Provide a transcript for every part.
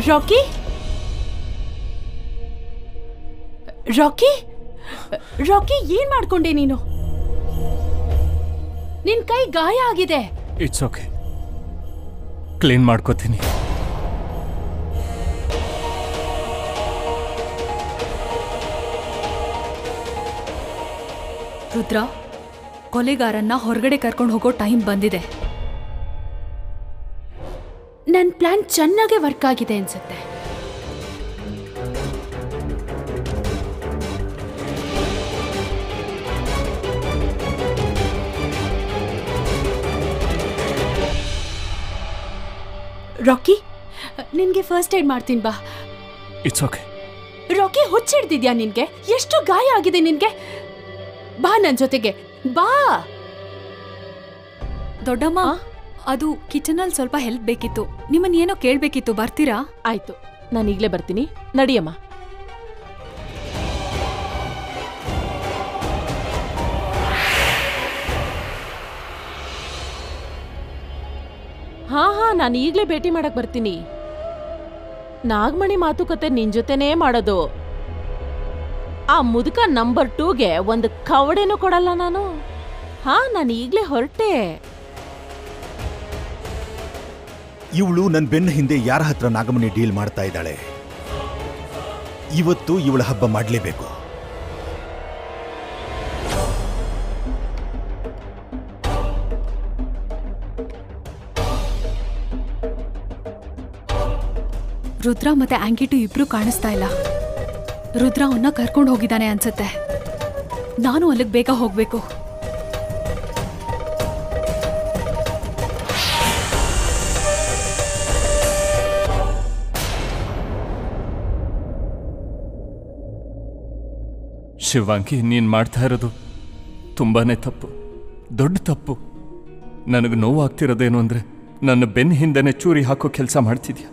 ರಾಕಿ ರಾಕಿ ರಾಕಿ ಏನ್ ಮಾಡ್ಕೊಂಡೆ ನೀನು ನಿನ್ ಕೈ ಗಾಯ ಆಗಿದೆ ಇಟ್ಸ್ ಓಕೆ ಕ್ಲೀನ್ ಮಾಡ್ಕೋತೀನಿ ರುದ್ರ ಕೊಲೆಗಾರನ್ನ ಹೊರಗಡೆ ಕರ್ಕೊಂಡು ಹೋಗೋ ಟೈಮ್ ಬಂದಿದೆ ನನ್ ಪ್ಲಾನ್ ಚೆನ್ನಾಗೆ ವರ್ಕ್ ಆಗಿದೆ ಅನ್ಸುತ್ತೆ ರಾಕಿ ನಿನ್ಗೆ ಫಸ್ಟ್ ಏಡ್ ಮಾಡ್ತೀನಿ ಬಾ ಇಟ್ಸ್ ಓಕೆ ರಾಕಿ ಹುಚ್ಚಿಡ್ದಿದ್ಯಾ ನಿನ್ಗೆ ಎಷ್ಟು ಗಾಯ ಆಗಿದೆ ನಿನ್ಗೆ ಬಾ ನನ್ ಜೊತೆಗೆ ಬಾ ದೊಡ್ಡಮ್ಮ ಅದು ಕಿಚನಲ್ಲಿ ಸ್ವಲ್ಪ ಹೆಲ್ಪ್ ಬೇಕಿತ್ತು ನಿಮ್ಮನ್ನ ಏನೋ ಕೇಳ್ಬೇಕಿತ್ತು ಬರ್ತೀರಾ ಆಯ್ತು ನಾನು ಈಗಲೇ ಬರ್ತೀನಿ ನಡಿಯಮ್ಮ ಹಾ ಹಾ ನಾನು ಈಗಲೇ ಭೇಟಿ ಮಾಡಕ್ ಬರ್ತೀನಿ ನಾಗಮಣಿ ಮಾತುಕತೆ ನಿನ್ ಜೊತೆನೇ ಮಾಡೋದು ಆ ಮುದುಕ ನಂಬರ್ ಟೂಗೆ ಒಂದು ಕವಡೆನೂ ಕೊಡಲ್ಲ ನಾನು ಹಾ ನಾನು ಈಗಲೇ ಹೊರಟೆ ಇವಳು ನನ್ನ ಬೆನ್ನ ಹಿಂದೆ ಯಾರ ಹತ್ರ ನಾಗಮಣಿ ಡೀಲ್ ಮಾಡ್ತಾ ಇದ್ದಾಳೆ ಇವತ್ತು ಇವಳ ಹಬ್ಬ ಮಾಡಲೇಬೇಕು ರುದ್ರ ಮತ್ತೆ ಆಂಕಿಟು ಇಬ್ರು ಕಾಣಿಸ್ತಾ ಇಲ್ಲ ರುದ್ರ ಅವನ್ನ ಕರ್ಕೊಂಡು ಹೋಗಿದ್ದಾನೆ ಅನ್ಸತ್ತೆ ನಾನು ಅಲ್ಲಿಗೆ ಬೇಗ ಹೋಗ್ಬೇಕು ಶಿವಾಂಗಿ ನೀನು ಮಾಡ್ತಾ ಇರೋದು ತುಂಬಾನೇ ತಪ್ಪು ದೊಡ್ಡ ತಪ್ಪು ನನಗೆ ನೋವಾಗ್ತಿರೋದೇನು ಅಂದರೆ ನನ್ನ ಬೆನ್ನ ಹಿಂದೆನೆ ಚೂರಿ ಹಾಕೋ ಕೆಲಸ ಮಾಡ್ತಿದ್ಯಾ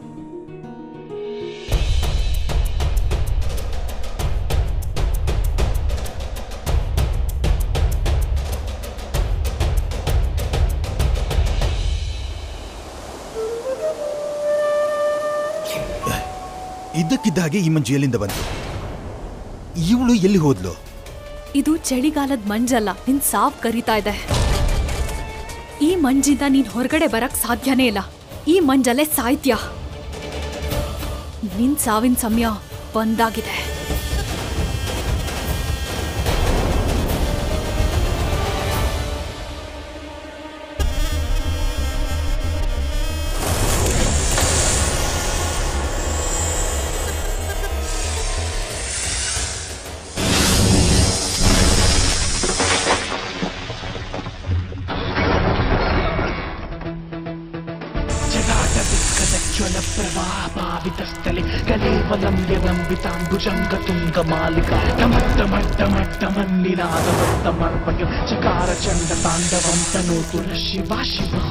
ಇದ್ದಕ್ಕಿದ್ದ ಹಾಗೆ ಈ ಮಂಜು ಎಲ್ಲಿಂದ ಬಂತು ಇವಳು ಎಲ್ಲಿ ಹೋದ್ಲು ಇದು ಚಳಿಗಾಲದ ಮಂಜಲ್ಲ ನಿನ್ ಸಾವ್ ಕರಿತಾ ಇದೆ ಈ ಮಂಜಿಂದ ನೀನ್ ಹೊರಗಡೆ ಬರಕ್ ಸಾಧ್ಯನೇ ಇಲ್ಲ ಈ ಮಂಜಲ್ಲೇ ಸಾಯ್ತ್ಯ ನಿನ್ ಸಾವಿನ ಸಮಯ ಬಂದಾಗಿದೆ जगाटविकदज्ज्वलप्रवाहपावितस्थले कलेवलं यदम्बिताम्बुजङ्गतुङ्गमालिका टमट्टमट्टमट्टमन्निनादवत्तमर्पयं चकारचण्डताण्डवं तनोतु नः शिवा शिवा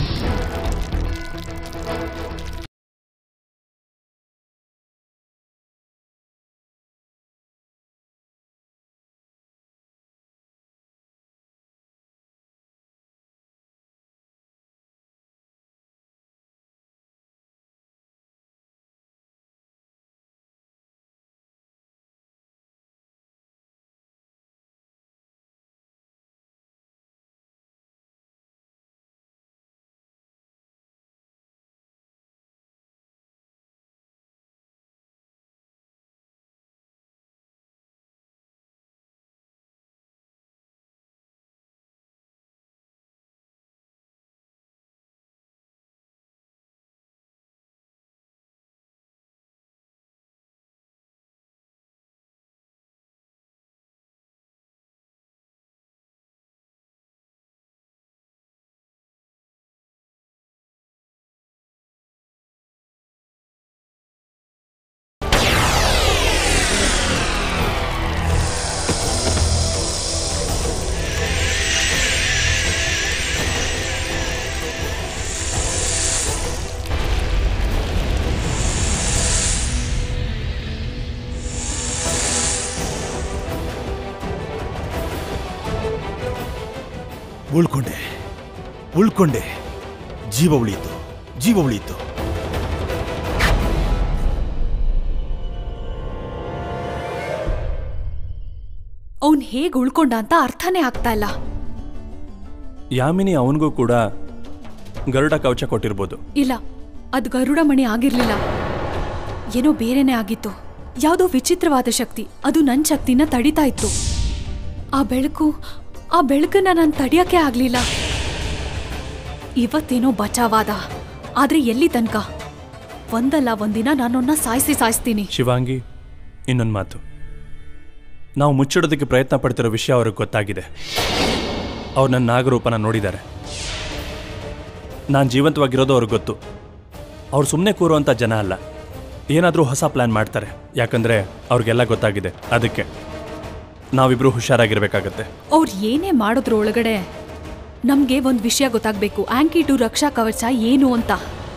ಉಳ್ಕೊಂಡೆ ಉಳ್ಕೊಂಡೆ ಜೀವ ಉಳಿಯಿತು ಜೀವ ಉಳಿಯಿತು ಅವನ್ ಹೇಗ್ ಉಳ್ಕೊಂಡ ಅಂತ ಅರ್ಥನೇ ಆಗ್ತಾ ಇಲ್ಲ ಯಾಮಿನಿ ಅವನಿಗೂ ಕೂಡ ಗರುಡ ಕವಚ ಕೊಟ್ಟಿರ್ಬೋದು ಇಲ್ಲ ಅದು ಗರುಡ ಮಣಿ ಆಗಿರ್ಲಿಲ್ಲ ಏನೋ ಬೇರೆನೇ ಆಗಿತ್ತು ಯಾವುದೋ ವಿಚಿತ್ರವಾದ ಶಕ್ತಿ ಅದು ನನ್ನ ಶಕ್ತಿನ ತಡಿತಾ ಇತ್ತು ಆ ಬೆಳಕು ಆ ಬೆಳಕನ್ನ ನಾನು ತಡಿಯಕ್ಕೆ ಆಗ್ಲಿಲ್ಲ ಇವತ್ತೇನೋ ಬಚಾವಾದ ಆದ್ರೆ ಎಲ್ಲಿ ತನಕ ಒಂದಲ್ಲ ಒಂದಿನ ನಾನೊನ್ನ ಸಾಯಿಸಿ ಸಾಯಿಸ್ತೀನಿ ಶಿವಾಂಗಿ ಇನ್ನೊಂದು ಮಾತು ನಾವು ಮುಚ್ಚಿಡೋದಕ್ಕೆ ಪ್ರಯತ್ನ ಪಡ್ತಿರೋ ವಿಷಯ ಅವ್ರಿಗೆ ಗೊತ್ತಾಗಿದೆ ಅವ್ರು ನನ್ನ ನಾಗರೂಪನ ನೋಡಿದ್ದಾರೆ ನಾನು ಜೀವಂತವಾಗಿರೋದು ಅವ್ರಿಗೆ ಗೊತ್ತು ಅವ್ರು ಸುಮ್ಮನೆ ಕೂರುವಂಥ ಜನ ಅಲ್ಲ ಏನಾದರೂ ಹೊಸ ಪ್ಲ್ಯಾನ್ ಮಾಡ್ತಾರೆ ಯಾಕಂದರೆ ಅವ್ರಿಗೆಲ್ಲ ಗೊತ್ತಾಗಿದೆ ಅದಕ್ಕೆ ನಾವಿಬ್ರು ಹುಷಾರಾಗಿರ್ಬೇಕಾಗತ್ತೆ ಅವ್ರು ಏನೇ ಮಾಡೋದ್ರ ಒಳಗಡೆ ನಮ್ಗೆ ಒಂದ್ ವಿಷಯ ಗೊತ್ತಾಗ್ಬೇಕು ಆಂಕಿಟು ರಕ್ಷಾ ಕವಚ ಏನು ಅಂತ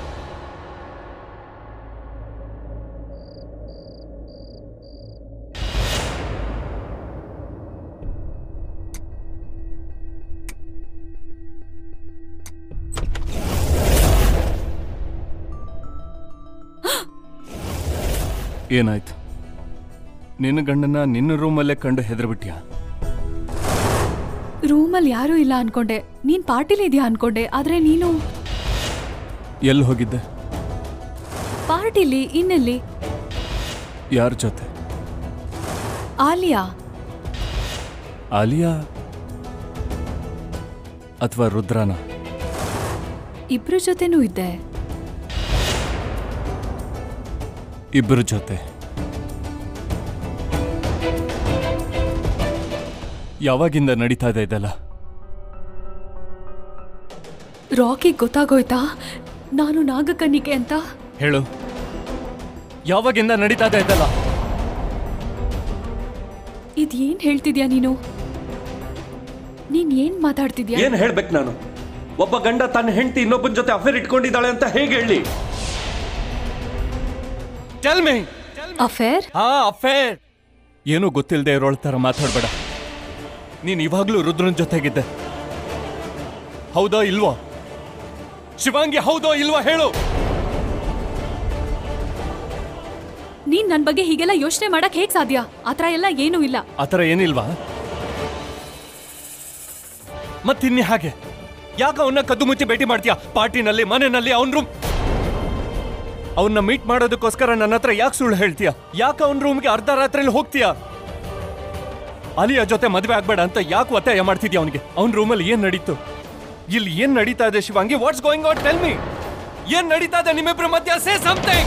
ಏನಾಯ್ತು ನಿನ್ನ ಗಂಡನ ನಿನ್ನ ರೂಮಲ್ಲೇ ಕಂಡು ಹೆದರ್ಬಿಟ್ಯಾ ರೂಮಲ್ಲಿ ಯಾರೂ ಇಲ್ಲ ಅನ್ಕೊಂಡೆ ನೀನ್ ಪಾರ್ಟಿಲಿ ಇದೆಯಾ ಅನ್ಕೊಂಡೆ ಆದ್ರೆ ನೀನು ಎಲ್ಲಿ ಹೋಗಿದ್ದೆ ಪಾರ್ಟಿಲಿ ಇನ್ನೆಲ್ಲಿ ಯಾರ ಜೊತೆ ಆಲಿಯಾ ಆಲಿಯಾ ಅಥವಾ ರುದ್ರನ ಇಬ್ರ ಜೊತೆನೂ ಇದ್ದೆ ಇಬ್ಬರ ಜೊತೆ ಯಾವಾಗಿಂದ ನಡೀತಾ ಇದೆ ಇದೆಲ್ಲ ರಾಕಿ ಗೊತ್ತಾಗೋಯ್ತಾ ನಾನು ನಾಗಕನ್ನಿಕೆ ಅಂತ ಹೇಳು ಯಾವಾಗಿಂದ ನಡೀತಾ ಇದೆ ಇದೆಲ್ಲ ಇದೇನ್ ಹೇಳ್ತಿದ್ಯಾ ನೀನು ನೀನ್ ಏನ್ ಮಾತಾಡ್ತಿದ್ಯಾ ಏನ್ ಹೇಳ್ಬೇಕು ನಾನು ಒಬ್ಬ ಗಂಡ ತನ್ನ ಹೆಂಡತಿ ಇನ್ನೊಬ್ಬನ ಜೊತೆ ಅಫೇರ್ ಇಟ್ಕೊಂಡಿದ್ದಾಳೆ ಅಂತ ಹೇಗೆ ಹೇಳಿ ಟೆಲ್ ಮೀ ಅಫೇರ್ ಹಾ ಅಫೇರ್ ಏನೂ ಗೊತ್ತಿಲ್ಲದೆ ಇರೋಳ ಥರ ಮಾತಾಡ್ಬೇಡ ನೀನ್ ಇವಾಗ್ಲೂ ರುದ್ರನ್ ಜೊತೆಗಿದ್ದೆ ಹೌದಾ ಇಲ್ವಾ ಶಿವಾಂಗಿ ಹೌದೋ ಇಲ್ವಾ ಹೇಳು ನೀನ್ ನನ್ ಬಗ್ಗೆ ಹೀಗೆಲ್ಲ ಯೋಚನೆ ಮಾಡಕ್ ಹೇಗ್ ಸಾಧ್ಯ ಆತರ ಎಲ್ಲ ಏನೂ ಇಲ್ಲ ಆತರ ಏನಿಲ್ವಾ ಮತ್ತಿನ್ನಿ ಹಾಗೆ ಯಾಕೆ ಅವನ್ನ ಕದ್ದು ಮುಚ್ಚಿ ಭೇಟಿ ಮಾಡ್ತೀಯಾ ಪಾರ್ಟಿನಲ್ಲಿ ಮನೆಯಲ್ಲಿ ಅವನ್ ರೂಮ್ ಅವನ್ನ ಮೀಟ್ ಮಾಡೋದಕ್ಕೋಸ್ಕರ ನನ್ನ ಹತ್ರ ಯಾಕೆ ಸುಳ್ಳು ಹೇಳ್ತೀಯ ಯಾಕೆ ಅವನ ರೂಮ್ಗೆ ಅರ್ಧ ರಾತ್ರಿಲಿ ಹೋಗ್ತೀಯಾ ಅಲಿಯ ಜೊತೆ ಮದುವೆ ಆಗ್ಬೇಡ ಅಂತ ಯಾಕೆ ಒತ್ತಾಯ ಮಾಡ್ತಿದ್ಯಾ ಅವನಿಗೆ ಅವನ ರೂಮಲ್ಲಿ ಏನ್ ನಡೀತು ಇಲ್ಲಿ ಏನ್ ನಡೀತಾ ಇದೆ Shivangi what's going out tell me ಏನ್ ನಡೀತಾ ಇದೆ ನಿಮ್ಮಿಬ್ರ ಮಧ್ಯ ಸೇ ಸಮಥಿಂಗ್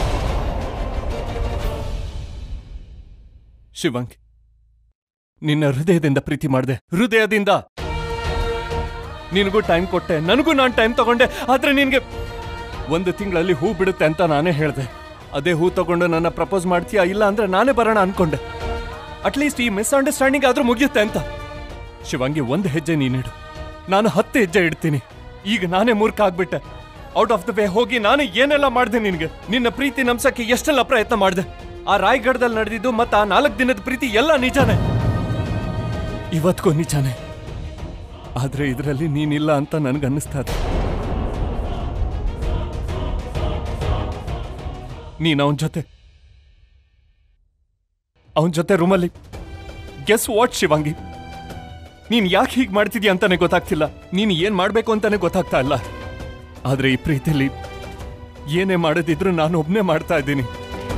ಶಿವಾಂಗಿ ನಿನ್ನ ಹೃದಯದಿಂದ ಪ್ರೀತಿ ಮಾಡಿದೆ ಹೃದಯದಿಂದ ನಿನಗೂ ಟೈಮ್ ಕೊಟ್ಟೆ ನನಗೂ ನಾನು ಟೈಮ್ ತಗೊಂಡೆ ಆದ್ರೆ ನಿನ್ಗೆ ಒಂದು ತಿಂಗಳಲ್ಲಿ ಹೂ ಬಿಡುತ್ತೆ ಅಂತ ನಾನೇ ಹೇಳ್ದೆ ಅದೇ ಹೂ ತಗೊಂಡು ನನ್ನ ಪ್ರಪೋಸ್ ಮಾಡ್ತೀಯಾ ಇಲ್ಲ ಅಂದ್ರೆ ನಾನೇ ಬರೋಣ ಅನ್ಕೊಂಡೆ ಅಟ್ಲೀಸ್ಟ್ ಈ ಮಿಸ್ಅಂಡರ್ಸ್ಟ್ಯಾಂಡಿಂಗ್ ಆದ್ರೂ ಮುಗಿಯುತ್ತೆ ಅಂತ ಶಿವಂಗಿ ಒಂದು ಹೆಜ್ಜೆ ನೀನಿಡು ನಾನು ಹತ್ತು ಹೆಜ್ಜೆ ಇಡ್ತೀನಿ ಈಗ ನಾನೇ ಮೂರ್ಖ ಆಗ್ಬಿಟ್ಟೆ ಔಟ್ ಆಫ್ ದ ವೇ ಹೋಗಿ ನಾನು ಏನೆಲ್ಲ ಮಾಡಿದೆ ನಿನ್ಗೆ ನಿನ್ನ ಪ್ರೀತಿ ನಮ್ಸಕ್ಕೆ ಎಷ್ಟೆಲ್ಲ ಪ್ರಯತ್ನ ಮಾಡಿದೆ ಆ ರಾಯ್ಗಢದಲ್ಲಿ ನಡೆದಿದ್ದು ಮತ್ತೆ ಆ ನಾಲ್ಕು ದಿನದ ಪ್ರೀತಿ ಎಲ್ಲ ನಿಜಾನೇ ಇವತ್ಗೂ ನಿಜಾನೇ ಆದ್ರೆ ಇದರಲ್ಲಿ ನೀನಿಲ್ಲ ಅಂತ ನನಗನ್ನಿಸ್ತಾ ಇದೆ ನೀನ್ ಅವನ ಜೊತೆ ಅವನ ಜೊತೆ ರೂಮಲ್ಲಿ ಗೆಸ್ ವಾಟ್ ಶಿವಾಂಗಿ ನೀನ್ ಯಾಕೆ ಹೀಗೆ ಮಾಡ್ತಿದ್ಯಾ ಅಂತಾನೆ ಗೊತ್ತಾಗ್ತಿಲ್ಲ ನೀನ್ ಏನ್ ಮಾಡ್ಬೇಕು ಅಂತಾನೆ ಗೊತ್ತಾಗ್ತಾ ಇಲ್ಲ ಆದ್ರೆ ಈ ಪ್ರೀತಿಲಿ ಏನೇ ಮಾಡೋದಿದ್ರು ನಾನು ಒಬ್ನೇ ಮಾಡ್ತಾ ಇದ್ದೀನಿ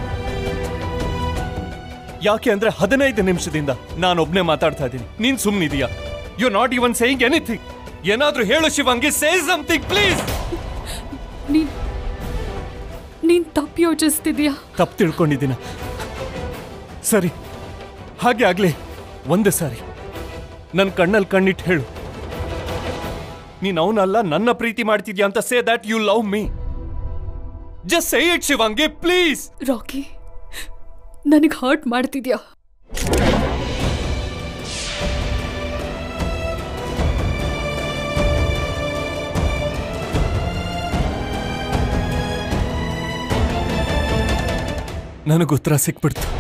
ಯಾಕೆ ಅಂದ್ರೆ ಹದಿನೈದು ನಿಮಿಷದಿಂದ ನಾನು ಒಬ್ನೇ ಮಾತಾಡ್ತಾ ಇದ್ದೀನಿ ನೀನ್ ಸುಮ್ನಿದೀಯಾ you not even saying anything ಏನಾದ್ರೂ ಹೇಳು ಶಿವಂಗಿ ಸೇ ಸಮಥಿಂಗ್ ಪ್ಲೀಸ್ ನೀನ್ ನೀನ್ ತಪ್ಪು ಯೋಚಿಸ್ತಿದ್ಯಾ ತಪ್ಪು ತಿಳ್ಕೊಂಡಿದ್ದೀನ ಸರಿ ಹಾಗೆ ಆಗ್ಲಿ ಒಂದೇ ಸಾರಿ ನನ್ನ ಕಣ್ಣಲ್ಲಿ ಕಣ್ಣಿಟ್ಟು ಹೇಳು ನೀನ್ ಅವನಲ್ಲ ನನ್ನ ಪ್ರೀತಿ ಮಾಡ್ತಿದ್ಯಾ ಅಂತ say that you love me just say it Shivangi please Rocky ನನಗೆ ಹರ್ಟ್ ಮಾಡ್ತಿದ್ಯಾ ನನಗೆ ಉತ್ತರ ಸಿಕ್ಬಿಡ್ತು